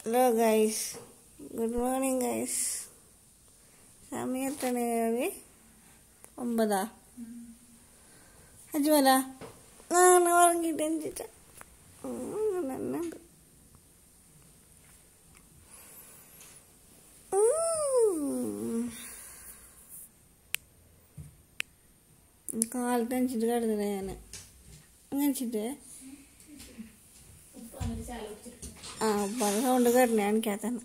Hello guys good morning guys സമയം എത്രയാണ് രവി ഒമ്പതാ അജ്മല അങ്ങനെ ഉറങ്ങിയിട്ട് എഞ്ചിട്ട തന്നെ ഉണ്ട് കാലത്ത് അഞ്ചിട്ട് കിടന്നില്ല ഞാൻ അങ്ങനെ വെച്ചിട്ട് ആ പല സൗണ്ട് കേട്ടണേ എനിക്കകത്താണ്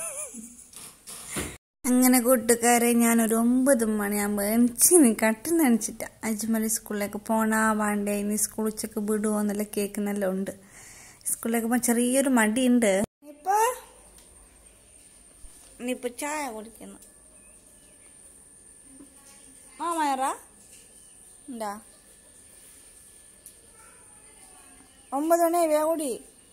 അങ്ങനെ കൂട്ടുകാരെ ഞാനൊരു ഒമ്പത് മണിയാകുമ്പോൾ എണിച്ചിന് കട്ടി നനച്ചിട്ട അജ്മലി സ്കൂളിലേക്ക് പോണാ വേണ്ടേ ഇനി സ്കൂൾ ഉച്ചക്ക് വിടുമോ എന്നുള്ള കേൾക്കുന്നെല്ലാം ഉണ്ട് സ്കൂളിലേക്ക് പോകാൻ ചെറിയൊരു മടിയുണ്ട് ഇപ്പൊ ഇനിയിപ്പോ ചായ കുടിക്കുന്നു മാമയറ ഉണ്ടാ ഒമ്പത് മണി വേഗം കൂടി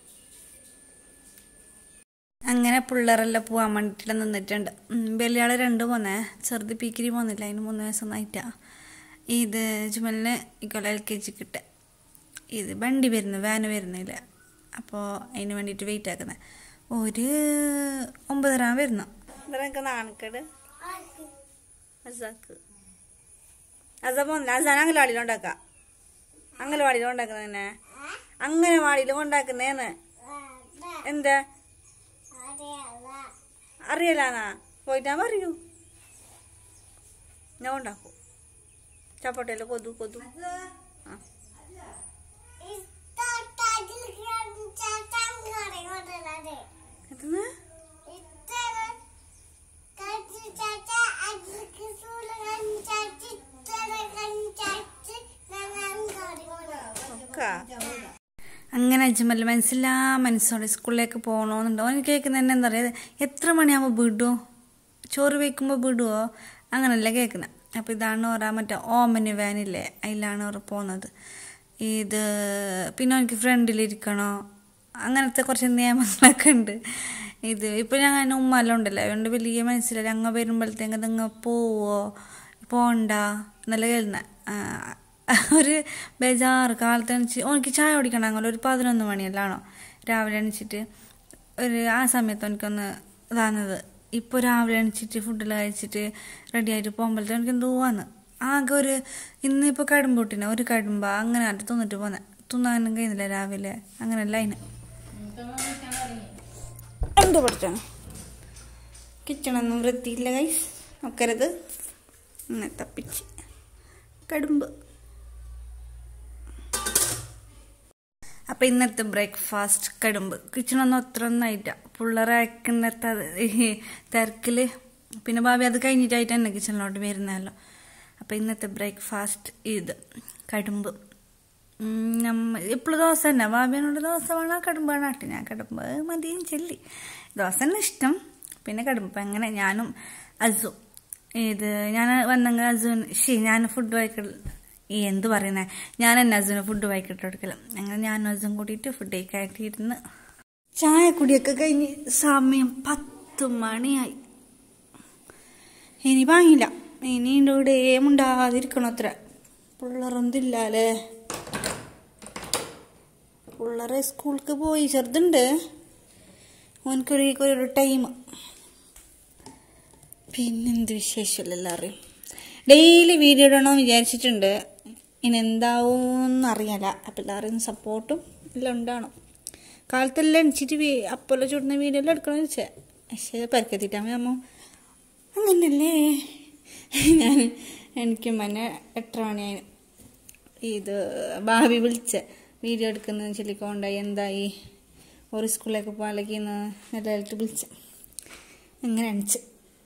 അങ്ങനെ പിള്ളേരെല്ലാം പോകാൻ വേണ്ടിയിട്ട് നിന്നിട്ടുണ്ട് വലിയാള് രണ്ട് പോന്നേ ചെറുത് പീക്കിരി പോന്നില്ല അതിന് മൂന്ന് വയസ്സൊന്നായിട്ടാ ഇത് ജുമലിന് ഇക്കൊല്ലം എൽ കെ ജി കിട്ടെ ഇത് വണ്ടി വരുന്നു വാന് വരുന്നില്ല അപ്പോൾ അതിന് വേണ്ടിയിട്ട് വെയിറ്റ് ആക്കുന്നത് ഒരു ഒമ്പതര വരുന്നു ഇവരൊക്കെ നാണക്കേട് അസാക്ക് അസ പോന്നില്ല അസാൻ അംഗലവാടിയിൽ ഉണ്ടാക്കാം അംഗലവാടിയിൽ ഉണ്ടാക്കുന്നതന്നെ അംഗനവാടിയിൽ ഉണ്ടാക്കുന്നേന്ന് എന്താ അറിയലാന്നാ പോയിട്ടാ പറയൂ ഞാൻ ഉണ്ടാക്കും ചപ്പട്ടയില് കൊതു കൊതു ആ എത്തുന്ന ഒക്കെ അങ്ങനെ അജ്മല്ല മനസ്സില്ലാ മനസ്സോടെ സ്കൂളിലേക്ക് പോകണമെന്നുണ്ടോ എനിക്ക് കേൾക്കുന്നത് തന്നെ എന്താ പറയുക എത്ര മണിയാകുമ്പോൾ വിടുമോ ചോറ് വയ്ക്കുമ്പോൾ വിടുമോ അങ്ങനെയല്ല കേൾക്കുന്നത് അപ്പോൾ ഇതാണ് ഓരാ മറ്റേ ഓമന് വാനില്ലേ അതിലാണ് ഓർ പോകുന്നത് ഇത് പിന്നെ എനിക്ക് ഫ്രണ്ടിലിരിക്കണോ അങ്ങനത്തെ കുറച്ച് നിയമങ്ങളൊക്കെ ഉണ്ട് ഇത് ഇപ്പം ഞാൻ ഉമ്മെല്ലാം ഉണ്ടല്ലോ അതുകൊണ്ട് വലിയ മനസ്സിലായി അങ്ങ് വരുമ്പോഴത്തേക്ക് നിങ്ങൾ പോവോ പോണ്ട എന്നല്ല കേൾക്കുന്ന ഒരു ബേജാറ് കാലത്ത് എണിച്ച് എനിക്ക് ചായ കുടിക്കണം അങ്ങനെ ഒരു പതിനൊന്ന് മണിയല്ലാണോ രാവിലെ എണിച്ചിട്ട് ഒരു ആ സമയത്ത് എനിക്കൊന്ന് ഇതാകുന്നത് ഇപ്പോൾ രാവിലെ എണിച്ചിട്ട് ഫുഡെല്ലാം കഴിച്ചിട്ട് റെഡി ആയിട്ട് പോകുമ്പോഴത്തെ എനിക്ക് എന്തോ വന്ന് ആകെ ഒരു ഇന്നിപ്പോൾ കടുമ്പൂട്ടിനെ ഒരു കടുമ്പ അങ്ങനെ ആയിട്ട് തിന്നിട്ട് പോന്നെ തിന്നാനും കഴിയുന്നില്ല രാവിലെ അങ്ങനെയല്ല അതിന് എന്ത് പഠിച്ചാണ് കിച്ചണൊന്നും വൃത്തിയില്ല കൈസ് നോക്കരുത് ഇങ്ങനെ തപ്പിച്ച് കടുമ്പ് അപ്പം ഇന്നത്തെ ബ്രേക്ക്ഫാസ്റ്റ് കടുമ്പ് കിച്ചണൊന്നും അത്ര ഒന്നായിട്ട പിള്ളേരക്കുന്ന തിരക്കിൽ പിന്നെ ഭാവി അത് കഴിഞ്ഞിട്ടായിട്ട് തന്നെ കിച്ചണിലോട്ട് വരുന്നതല്ലോ അപ്പം ഇന്നത്തെ ബ്രേക്ക്ഫാസ്റ്റ് ഇത് കടുമ്പ് നമ്മ എപ്പോഴും ദോശ തന്നെ ഭാവിയോട് ദോശ വേണോ കടുമ്പ് വേണോ ആട്ടെ ഞാൻ കടുമ്പ് മതിയും ചെല്ലി ദോശ തന്നെ ഇഷ്ടം പിന്നെ കടുമ്പ് അങ്ങനെ ഞാനും അസു ഇത് ഞാൻ വന്നെങ്കിൽ അസുവിന് ശരി ഞാൻ ഫുഡ് വായിക്കൽ ഈ എന്ത് പറയുന്നത് ഞാൻ എന്നെ അസുവിന് ഫുഡ് വായിക്കിട്ട് കൊടുക്കലും അങ്ങനെ ഞാനും അസും കൂടിയിട്ട് ഫുഡ് കഴിക്കാട്ടിരുന്ന് ചായ കുടിയൊക്കെ കഴിഞ്ഞ് സമയം പത്ത് മണിയായി ഇനി വാങ്ങില്ല ഇനി എൻ്റെ കൂടെ ഏമുണ്ടാതിരിക്കണം അത്ര പിള്ളേറൊന്നില്ലല്ലേ പിള്ളേരെ സ്കൂൾക്ക് പോയി ചെറുതുണ്ട് ഓനക്കൊരു ഒരു ടൈം പിന്നെന്ത് വിശേഷമല്ല എല്ലാവരും ഡെയിലി വീഡിയോ ഇടണമെന്ന് വിചാരിച്ചിട്ടുണ്ട് ഇനി എന്താവുമെന്ന് അറിയാല അപ്പം എല്ലാവരും സപ്പോർട്ടും എല്ലാം ഉണ്ടാവണം കാലത്തെല്ലാം എണിച്ചിട്ട് അപ്പോഴെല്ലാം ചൂടുന്ന വീഡിയോ എല്ലാം എടുക്കണമെന്ന് വെച്ചാൽ പക്ഷേ പരിക്കെത്തിയിട്ടാകുമ്പോൾ അമ്മ അങ്ങനല്ലേ ഞാൻ എനിക്കും പിന്നെ എത്ര മണിയായി ഇത് ഭാവി വിളിച്ച വീഡിയോ എടുക്കുന്ന ചൊല്ലിക്കൊണ്ടായി എന്തായി ഒരു സ്കൂളിലേക്ക് പോകാലേക്ക് നിലയിലിട്ട് വിളിച്ച അങ്ങനെ അണിച്ച്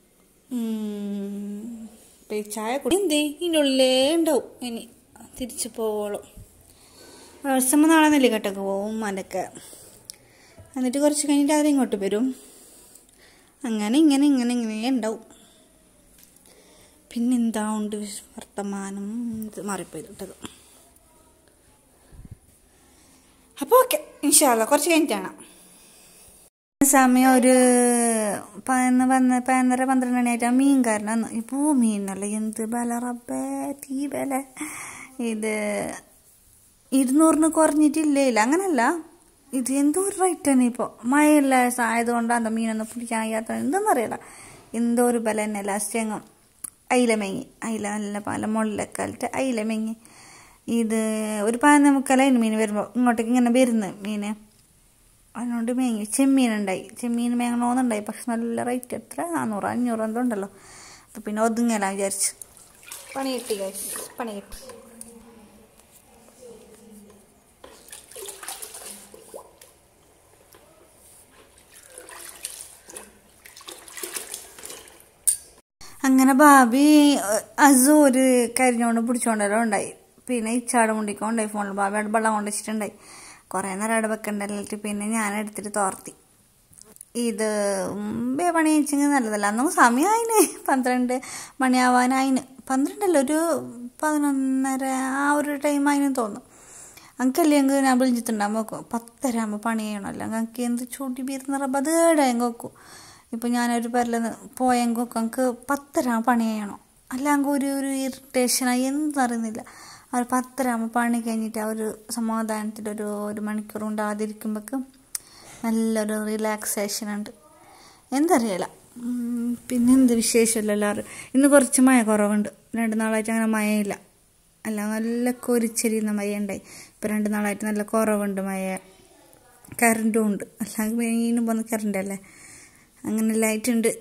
ഇപ്പം ഈ ചായ കുടി എന്തേ ഇതിൻ്റെ ഉള്ളിലേ ഉണ്ടാവും ഇനി തിരിച്ചു പോവോളും ദിവസം നാളെ നെല്ലിക്കട്ടൊക്കെ പോവും അതൊക്കെ എന്നിട്ട് കുറച്ച് കഴിഞ്ഞിട്ട് അവരിങ്ങോട്ട് വരും അങ്ങനെ ഇങ്ങനെ ഇങ്ങനെ ഇങ്ങനെ ഉണ്ടാവും പിന്നെന്താ ഉണ്ട് വർത്തമാനം ഇത് മാറിപ്പോയി ഇട്ടത് അപ്പോൾ ഓക്കെ ഇൻഷാല്ല കുറച്ച് കഴിഞ്ഞിട്ടാണ് സമയം ഒരു പതിനൊന്ന് പതിനൊന്ന് പതിനൊന്നര പന്ത്രണ്ട് മണിയായിട്ട് മീൻകാരനാണ് ഇപ്പോൾ മീനല്ല എന്ത് ബല റബ്ബേ തീ ബല ഇത് ഇരുന്നൂറിന് കുറഞ്ഞിട്ടില്ലേ ഇല്ല അങ്ങനല്ല ഇത് എന്തോ ഒരു റേറ്റ് തന്നെ ഇപ്പോൾ മഴയല്ല ആയതുകൊണ്ട് அந்த മീനൊന്നും പിടിക്കാൻ കഴിയാത്ത എന്തെന്നറിയില്ല എന്തോ ഒരു ബല തന്നെ ലാസ്റ്റ് എങ്ങും അയില മെങ്ങി അയില നല്ല പല മുകളിലൊക്കെ ആയിട്ട് അയില മെങ്ങി ഇത് ഒരു പതിനൊന്ന് മുക്കാലായിരുന്നു മീൻ വരുമ്പോൾ ഇങ്ങോട്ടേക്ക് ഇങ്ങനെ വരുന്നു മീൻ അതിനോണ്ട് മേങ്ങി ചെമ്മീൻ ഉണ്ടായി ചെമ്മീൻ മേങ്ങണമെന്നുണ്ടായി പക്ഷെ നല്ല റേറ്റ് എത്ര നാന്നൂറ് അഞ്ഞൂറ് എന്തോ ഉണ്ടല്ലോ അപ്പം പിന്നെ ഒതുങ്ങല വിചാരിച്ചു പണി കിട്ടി guys. പണി കിട്ടി അങ്ങനെ ഭാബി അസു ഒരു കരിഞ്ഞോണ്ട് പിടിച്ചോണ്ടല്ലോ ഉണ്ടായി പിന്നെ ഇച്ചാട് മുണ്ടിക്കൊണ്ടായി ഫോണിൽ ഭാബി അവിടെ വെള്ളം കൊണ്ട് വെച്ചിട്ടുണ്ടായി കുറേ നേരം അവിടെ വെക്കണ്ടല്ലിട്ട് പിന്നെ ഞാൻ എടുത്തിട്ട് തോർത്തി ഇത് മുമ്പേ പണി വെച്ചെങ്കിൽ നല്ലതല്ല അന്നും സമയമായിന് പന്ത്രണ്ട് മണിയാവാനായിന് പന്ത്രണ്ടല്ല ഒരു പതിനൊന്നര ആ ഒരു ടൈം ആയിന് തോന്നും അങ്കല്ലേ അങ്ങ് ഞാൻ വിളിച്ചിട്ടുണ്ടാകുമ്പോൾ പത്തര ആകുമ്പോൾ പണി ചെയ്യണമല്ലോ അങ്ങക്ക് എന്ത് ചൂടി വീരുന്ന റബ്ബ് അത് ഏടായെങ്കിൽ വെക്കും ഇപ്പം ഞാനൊരു പേരിൽ പോയെങ്കിൽ വെക്കും അങ്ങക്ക് പത്തര പണി ചെയ്യണം അല്ല അങ്ങ് ഒരു ഒരു ഇറിറ്റേഷനായി എന്തറിയുന്നില്ല ആ ഒരു പത്തര ആകുമ്പോൾ പണി കഴിഞ്ഞിട്ട് ആ ഒരു സമാധാനത്തിൽ ഒരു ഒരു മണിക്കൂർ ഉണ്ടാതിരിക്കുമ്പോഴേക്ക് നല്ലൊരു റിലാക്സേഷൻ ഉണ്ട് എന്തറിയില്ല ഉം, പിന്നെ എന്ത് വിശേഷമല്ല എല്ലാവരും ഇന്ന് കുറച്ച് മഴ കുറവുണ്ട് രണ്ട് നാളായിട്ട് അങ്ങനെ മഴയില്ല അല്ല നല്ല കൊരിച്ചെരിയുന്ന മഴ ഉണ്ടായി ഇപ്പം രണ്ട് നാളായിട്ട് നല്ല കുറവുണ്ട് മഴ കറണ്ടും ഉണ്ട് അല്ലെങ്കിൽ മെയിനും പോകുന്ന കറണ്ട് അല്ലേ അങ്ങനെ ലൈറ്റുണ്ട്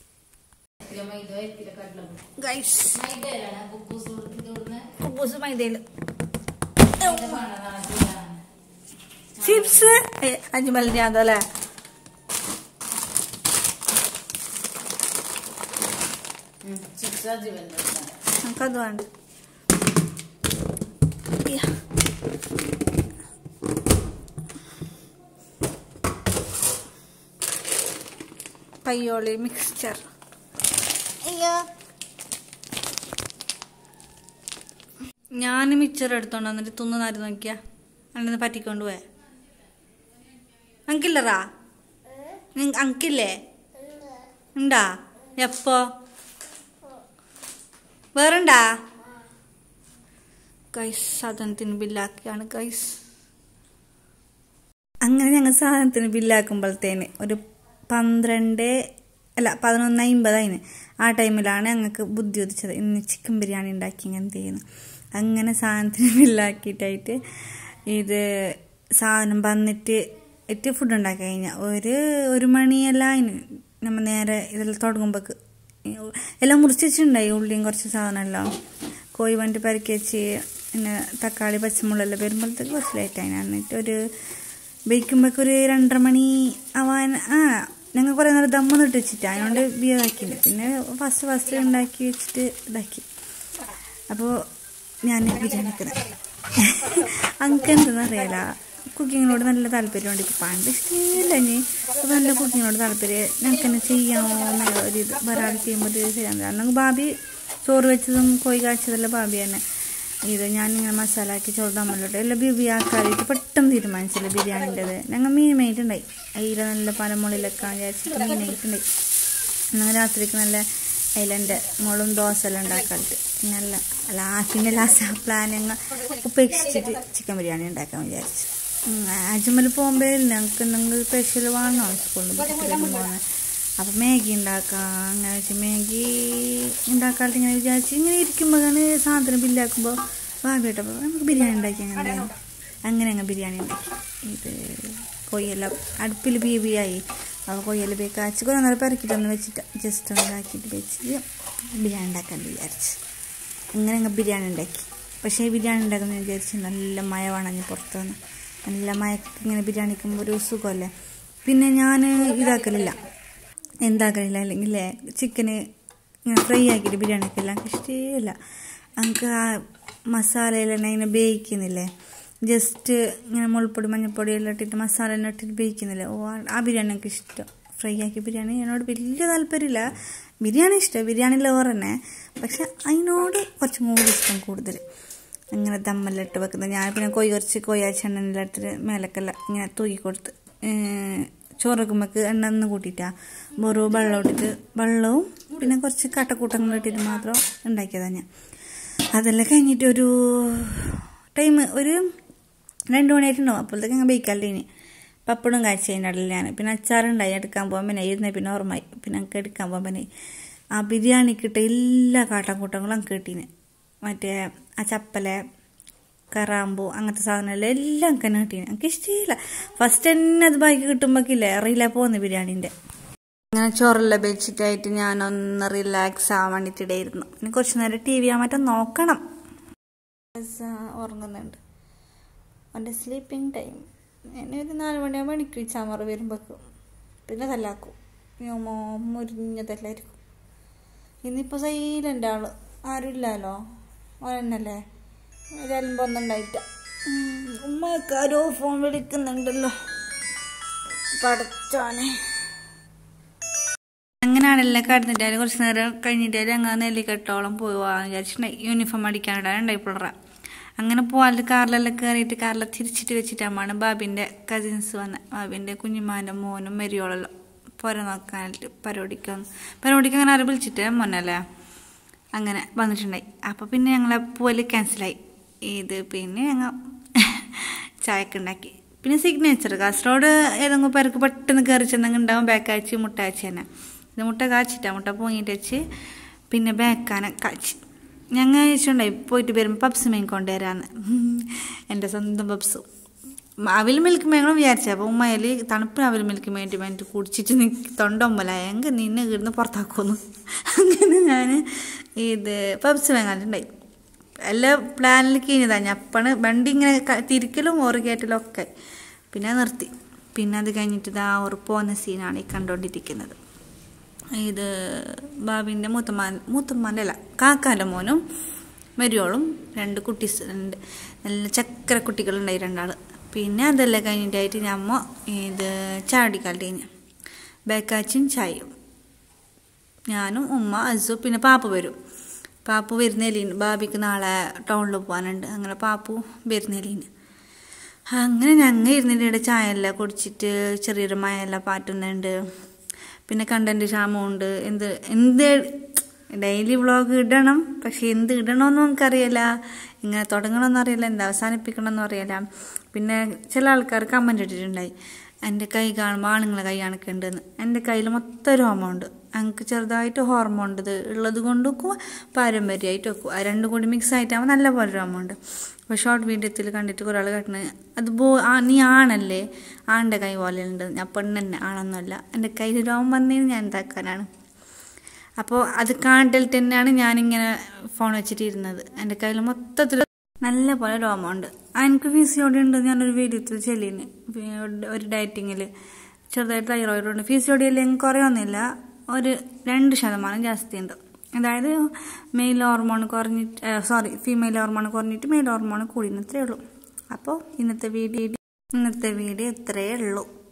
ഗൈസ് കുബൂസ് മൈദയിൽ ചിപ്സ് അജ്മലിൻ്റെ അതല്ലേ നമുക്കത് വേണ്ട യാ. പയ്യോളി മിക്സ്ചർ അയ്യോ ഞാൻ മിക്സർ എടുത്തോണ്ട് വന്നിട്ട് തിന്നുന്നാര് നോക്കിയാ അല്ലെന്ന് പറ്റിക്കൊണ്ട് പോയെ അങ്കില്ലറാ അങ്കില്ലേ ഉണ്ടാ എപ്പോ വേറെണ്ടാ ഗൈസ് സാധനത്തിന് ബില്ലാക്കിയാണ് ഗൈസ് അങ്ങനെ ഞങ്ങൾ സാധനത്തിന് ബില്ലാക്കുമ്പോഴത്തേന് ഒരു പന്ത്രണ്ട് അല്ല പതിനൊന്ന് അമ്പതായിന് ആ ടൈമിലാണ് ഞങ്ങൾക്ക് ബുദ്ധി ഉദിച്ചത് ഇന്ന് ചിക്കൻ ബിരിയാണി ഉണ്ടാക്കി എന്ത് ചെയ്യുന്നു അങ്ങനെ സാധനത്തിന് ബില്ലാക്കിയിട്ടായിട്ട് ഇത് സാധനം വന്നിട്ട് എറ്റ് ഫുഡ് ഉണ്ടാക്കി കഴിഞ്ഞാൽ ഒരു ഒരു മണിയെല്ലാം അതിന് നമ്മൾ നേരെ ഇതെല്ലാം തുടങ്ങുമ്പോൾക്ക് എല്ലാം മുറിച്ച് വെച്ചിട്ടുണ്ടായി ഉള്ളിയും കുറച്ച് സാധനമെല്ലാം കോഴി വണ്ടി പരക്കി വെച്ച് പിന്നെ തക്കാളി പച്ചമുളകെല്ലാം വരുമ്പോഴത്തേക്ക് കുറച്ച് ലേറ്റായി എന്നിട്ട് ഒരു ബേക്കുമ്പോഴേക്ക് ഒരു രണ്ടര മണി ആവാൻ ആ ഞങ്ങൾ കുറേ നേരം ദമ്മൊന്നും ഇട്ട് വെച്ചിട്ട് അതിനോണ്ട് ബിയറാക്കിയില്ല പിന്നെ ഫസ്റ്റ് ഫസ്റ്റ് ഉണ്ടാക്കി വെച്ചിട്ട് ഇതാക്കി അപ്പോൾ ഞാൻ ബിരിയാണി വെക്കുന്നത് അങ്ങക്ക് എന്തെന്ന് അറിയാല കുക്കിങ്ങിനോട് നല്ല താല്പര്യമുണ്ട് ഇപ്പം പണ്ട് ഇഷ്ടമില്ല ഇനി അപ്പോൾ നല്ല കുക്കിങ്ങിനോട് താല്പര്യം ഞങ്ങൾക്ക് തന്നെ ചെയ്യാമോ എന്നുള്ള ഒരു ഇത് ഒരാൾ ചെയ്യുമ്പോൾ ഇത് ചെയ്യാൻ അന്നെങ്കിൽ ഭാബി ചോറ് വെച്ചതും കോഴി കാച്ചതെല്ലാം ഭാബി തന്നെ ഇത് ഞാനിങ്ങനെ മസാല ആക്കി ചോറ് തമ്മിലോട്ട് എല്ലാം ബിബി ആക്കാനായിട്ട് പെട്ടെന്ന് തീരുമാനിച്ചില്ല ബിരിയാണിൻ്റെത് ഞങ്ങൾ മീൻ മേയിട്ടുണ്ടായി അതിൽ നല്ല പലമുള്ളിലൊക്കെ വിചാരിച്ചിട്ട് മീൻ മേയിട്ടുണ്ടായി എന്നാൽ രാത്രിക്ക് നല്ല അതിലെൻ്റെ മോളും ദോശ എല്ലാം ഉണ്ടാക്കാറുണ്ട് നല്ല ലാസ്റ്റിൻ്റെ ലാസ്റ്റ് ആ പ്ലാനിങ് ഉപേക്ഷിച്ചിട്ട് ചിക്കൻ ബിരിയാണി ഉണ്ടാക്കാൻ വിചാരിച്ചു അജ്മൽ പോകുമ്പോൾ ഞങ്ങൾക്ക് എന്തെങ്കിലും സ്പെഷ്യൽ വേണോ സ്കൂളിൽ പോകുന്നത് അപ്പം മാഗി ഉണ്ടാക്കാം അങ്ങനെ വെച്ച് മാഗി ഉണ്ടാക്കാനായിട്ട് ഇങ്ങനെ വിചാരിച്ച് ഇങ്ങനെ ഇരിക്കുമ്പോഴാണ് സാധനം ബില്ലാക്കുമ്പോൾ ഭാവിയിട്ടപ്പോൾ നമുക്ക് ബിരിയാണി ഉണ്ടാക്കി അങ്ങനെ അങ്ങനെ അങ്ങ് ബിരിയാണി ഉണ്ടാക്കി ഇത് കൊയ്യെല്ലാം അടുപ്പിൽ ബീബിയായി അപ്പോൾ കൊയ്യെല്ലാം പോയി കാച്ചി കുറേ നേരം പെരക്കിട്ടൊന്ന് വെച്ചിട്ട് ജസ്റ്റ് ഒന്ന് ഇതാക്കിയിട്ട് വെച്ചിട്ട് ബിരിയാണി ഉണ്ടാക്കാൻ വിചാരിച്ചു അങ്ങനെ അങ്ങ് ബിരിയാണി ഉണ്ടാക്കി പക്ഷേ ഈ ബിരിയാണി ഉണ്ടാക്കുന്ന വിചാരിച്ച് നല്ല മഴ വേണം പുറത്ത് വന്ന് നല്ല മഴക്ക് ഇങ്ങനെ ബിരിയാണി വെക്കുമ്പോൾ ഒരു സുഖമല്ലേ പിന്നെ ഞാൻ ഇതാക്കലില്ല എന്താക്കലില്ല അല്ലെങ്കിൽ ചിക്കന് ഇങ്ങനെ ഫ്രൈ ആക്കിയിട്ട് ബിരിയാണി ഒക്കെ എല്ലാം ഇഷ്ടമില്ല നമുക്ക് ആ മസാലയിലെല്ലാം ഇങ്ങനെ വേവിക്കുന്നില്ലേ ജസ്റ്റ് ഇങ്ങനെ മുൾപ്പൊടി മഞ്ഞൾപ്പൊടി എല്ലാം ഇട്ടിട്ട് മസാല എല്ലാം ഇട്ടിട്ട് വേവിക്കുന്നില്ലേ ഓ ആ ബിരിയാണി എനിക്ക് ഇഷ്ടം ഫ്രൈ ആക്കി ബിരിയാണി എന്നോട് വലിയ താല്പര്യമില്ല ബിരിയാണി ഇഷ്ടം ബിരിയാണി ലവർ തന്നെ പക്ഷെ അതിനോട് കുറച്ചും കൂടി ഇഷ്ടം കൂടുതൽ അങ്ങനെ ദമ്മെല്ലാം ഇട്ട് വെക്കുന്നത് ഞാൻ പിന്നെ കൊയ് കുറച്ച് കൊയ്യാച്ചെണ്ണെല്ലാം ഇട്ടിട്ട് മേലക്കെല്ലാം ഇങ്ങനെ തൂക്കി കൊടുത്ത് ചോറ് വെക്കുമ്പോൾക്ക് എണ്ണ ഒന്ന് കൂട്ടിയിട്ടാ വെറും വെള്ളം ഇട്ടിട്ട് വെള്ളവും പിന്നെ കുറച്ച് കട്ടക്കൂട്ടങ്ങൾ ഇട്ടിട്ട് മാത്രം ഉണ്ടാക്കിയതാണ് ഞാൻ അതെല്ലാം കഴിഞ്ഞിട്ട് ഒരു ടൈം ഒരു രണ്ട് മണിയായിട്ടുണ്ടാവും അപ്പോഴത്തേക്ക് ഞാൻ ബേക്കാലിന് പപ്പടും കാഴ്ച അതിൻ്റെ ഇടയിൽ ഞാൻ പിന്നെ അച്ചാറുണ്ടായി എടുക്കാൻ പോകാൻ പിന്നെ ഇരുന്നേ പിന്നെ ഓർമ്മയായി പിന്നെ എനിക്ക് എടുക്കാൻ പോകാൻ പിന്നെ ആ ബിരിയാണിക്കിട്ട എല്ലാ കാട്ടാക്കൂട്ടങ്ങളും എനിക്ക് കിട്ടീന് മറ്റേ ആ ചപ്പല കറാമ്പു അങ്ങനത്തെ സാധനമെല്ലാം എല്ലാം എനിക്ക് തന്നെ കിട്ടീന് എനിക്ക് ഇഷ്ടമില്ല ഫസ്റ്റ് തന്നെ അത് ബാക്കി കിട്ടുമ്പോഴേക്കില്ലേ അറിയില്ല പോകുന്നു ബിരിയാണീൻ്റെ അങ്ങനെ ചോറെല്ലാം വെച്ചിട്ടായിട്ട് ഞാനൊന്ന് റിലാക്സ് ആവാൻ വേണ്ടിയിട്ടിടായിരുന്നു ഇനി കുറച്ച് നേരം ടി വി ആ മറ്റും നോക്കണം ഉറങ്ങുന്നുണ്ട് അവൻ്റെ സ്ലീപ്പിംഗ് ടൈം എന്നെ ഒരു നാല് മണിയാകുമ്പോൾ എനിക്ക് ചമറ് വരുമ്പോഴേക്കും പിന്നെ തല്ലാക്കും ഞമ്മ മുരിഞ്ഞതെല്ലായിരിക്കും ഇന്നിപ്പോൾ സൈലൻ്റ് ആള് ആരുമില്ലല്ലോ ഓനെന്നല്ലേ ഒരൽമ്പൊന്നും ഉണ്ടായിട്ട ഉമ്മക്കാരോ ഫോൺ വിളിക്കുന്നുണ്ടല്ലോ പടച്ചോനെ അങ്ങനെയാണല്ലേ കിടന്നിട്ടാലും കുറച്ച് നേരം കഴിഞ്ഞിട്ടാലും അങ്ങനെ നെല്ലിക്കെട്ടോളം പോവാന്ന് വിചാരിച്ചിട്ടുണ്ടായി യൂണിഫോം അടിക്കാനിടാനുണ്ടായി പിള്ളറ അങ്ങനെ പോകാൻ കാറിലെല്ലാം കയറിയിട്ട് കാറിലെ തിരിച്ചിട്ട് വെച്ചിട്ടാണ് ബാബിൻ്റെ കസിൻസ് വന്നത് ബാബിൻ്റെ കുഞ്ഞുമാൻ്റെ മോനും മെരിയോളെല്ലാം പുര നോക്കാനായിട്ട് പരിപാടിക്ക് വന്നു പരിപാടിക്ക് അങ്ങനെ ആരും വിളിച്ചിട്ട് മോനല്ലേ അങ്ങനെ വന്നിട്ടുണ്ടായി അപ്പോൾ പിന്നെ ഞങ്ങളെ പോലെ ക്യാൻസലായി ഇത് പിന്നെ ഞങ്ങൾ ചായക്കുണ്ടാക്കി പിന്നെ സിഗ്നേച്ചർ കാസർഗോഡ് ഏതെങ്കിലും പേർക്ക് പെട്ടെന്ന് കയറി ചെന്നെങ്കിൽ ഉണ്ടാവും ബാക്കാച്ചി മുട്ട അയച്ച് തന്നെ ഇത് മുട്ട കാച്ചിട്ടാ മുട്ട പൊങ്ങിയിട്ട് വെച്ച് പിന്നെ ബാക്കാനെ കാച്ചി ഞങ്ങൾ ചോദിച്ചുണ്ടായി പോയിട്ട് വരുമ്പോൾ പപ്സ് മേൻ കൊണ്ടുവരാന്ന് എൻ്റെ സ്വന്തം പപ്സ് അവിൽ മിൽക്ക് മേങ്ങളും വിചാരിച്ച അപ്പോൾ ഉമ്മയിൽ തണുപ്പിന് അവിൽ മിൽക്ക് വേണ്ടി വേണ്ടി കുടിച്ചിട്ട് നീ തൊണ്ടൊമ്പല എങ്കിൽ നിന്നെ ഇവിടുന്ന് പുറത്താക്കുന്നു അങ്ങനെ ഞാൻ ഇത് പപ്സ് വാങ്ങാനുണ്ടായി എല്ലാ പ്ലാനിൽ കഴിഞ്ഞതാണ് അപ്പാണ് വണ്ടി ഇങ്ങനെ തിരിക്കലും ഓറ് കയറ്റലും ഒക്കെ പിന്നെ നിർത്തി പിന്നെ അത് കഴിഞ്ഞിട്ട് ഇതാ ഓറ് പോകുന്ന സീനാണ് ഈ കണ്ടുകൊണ്ടിരിക്കുന്നത് ഇത് ബാബിൻ്റെ മൂത്തമ്മാൻ മൂത്തമ്മാൻ്റെ അല്ല കാക്കാൻ്റെ മോനും മരിയോളും രണ്ട് കുട്ടീസ് ഉണ്ട് നല്ല ചക്കര കുട്ടികളുണ്ടായി രണ്ടാൾ പിന്നെ അതെല്ലാം കഴിഞ്ഞിട്ടായിട്ട് ഞമ്മ ഇത് ചാടിക്കാൽ കഴിഞ്ഞ് ബേക്കാച്ചും ചായയും ഞാനും ഉമ്മ അസു പിന്നെ പാപ്പ വരും പാപ്പു വരുന്നേലീന് ബാബിക്ക് നാളെ ടൗണിൽ പോകാനുണ്ട് അങ്ങനെ പാപ്പു വരുന്നേലീന് അങ്ങനെ ഞങ്ങൾ ഇരുന്നിട്ട് ഇവിടെ ചായ എല്ലാം കുടിച്ചിട്ട് ചെറിയൊരു മഴയെല്ലാം പാറ്റുന്നുണ്ട് പിന്നെ കണ്ടന്റ് ക്ഷാമമുണ്ട് എന്ത് എന്ത് ഡെയിലി വ്ളോഗ് ഇടണം പക്ഷെ എന്ത് ഇടണമെന്നും നമുക്കറിയില്ല ഇങ്ങനെ തുടങ്ങണമെന്നും അറിയില്ല എന്ത് അവസാനിപ്പിക്കണമെന്നും അറിയില്ല പിന്നെ ചില ആൾക്കാർ കമൻ്റ് ഇട്ടിട്ടുണ്ടായി എൻ്റെ കൈ കാണുമ്പോൾ ആണുങ്ങളെ കൈ കണക്കുണ്ടെന്ന് എൻ്റെ കയ്യിൽ മൊത്തം രോമമുണ്ട് എനിക്ക് ചെറുതായിട്ട് ഹോർമോൺ ഉണ്ട് ഇത് ഉള്ളത് കൊണ്ട് വെക്കും പാരമ്പര്യമായിട്ട് വെക്കും ആ രണ്ടും കൂടി മിക്സ് ആയിട്ടാകുമ്പോൾ നല്ല പോലെ രോമമുണ്ട് അപ്പോൾ ഷോർട്ട് വീഡിയോത്തിൽ കണ്ടിട്ട് കുറേ ആൾ കട്ടണ് അത് ബോ ആ നീ ആണല്ലേ ആണിൻ്റെ കൈ പോലെ ഉണ്ട് ഞാൻ പെണ്ണെന്നെ ആണെന്നല്ല എൻ്റെ കയ്യിൽ രോമം വന്നതിന് ഞാൻ എന്താക്കാനാണ് അപ്പോൾ അത് കാണ്ടിൽ തന്നെയാണ് ഞാനിങ്ങനെ ഫോൺ വെച്ചിട്ടിരുന്നത് എൻ്റെ കയ്യിൽ മൊത്തത്തിൽ നല്ല പോലെ രോമമുണ്ട് എനിക്ക് പി സി ഒടി ഉണ്ട് ഞാനൊരു വീഡിയോത്തിൽ ചെല്ലിന് ഒരു ഡയറ്റിങ്ങിൽ ചെറുതായിട്ട് തൈറോയിഡ് ഉണ്ട് പി സി ഒടിയിൽ എനിക്ക് കുറയൊന്നുമില്ല ഒരു രണ്ട് ശതമാനം ജാസ്തി ഉണ്ട് അതായത് മെയിൽ ഹോർമോൺ കുറഞ്ഞിട്ട് സോറി ഫീമെയിൽ ഹോർമോൺ കുറഞ്ഞിട്ട് മെയിൽ ഹോർമോൺ കൂടിയെന്നത്രേ ഉള്ളൂ അപ്പോൾ ഇന്നത്തെ വീഡിയോ ഇന്നത്തെ വീഡിയോ ഇത്രയേ ഉള്ളൂ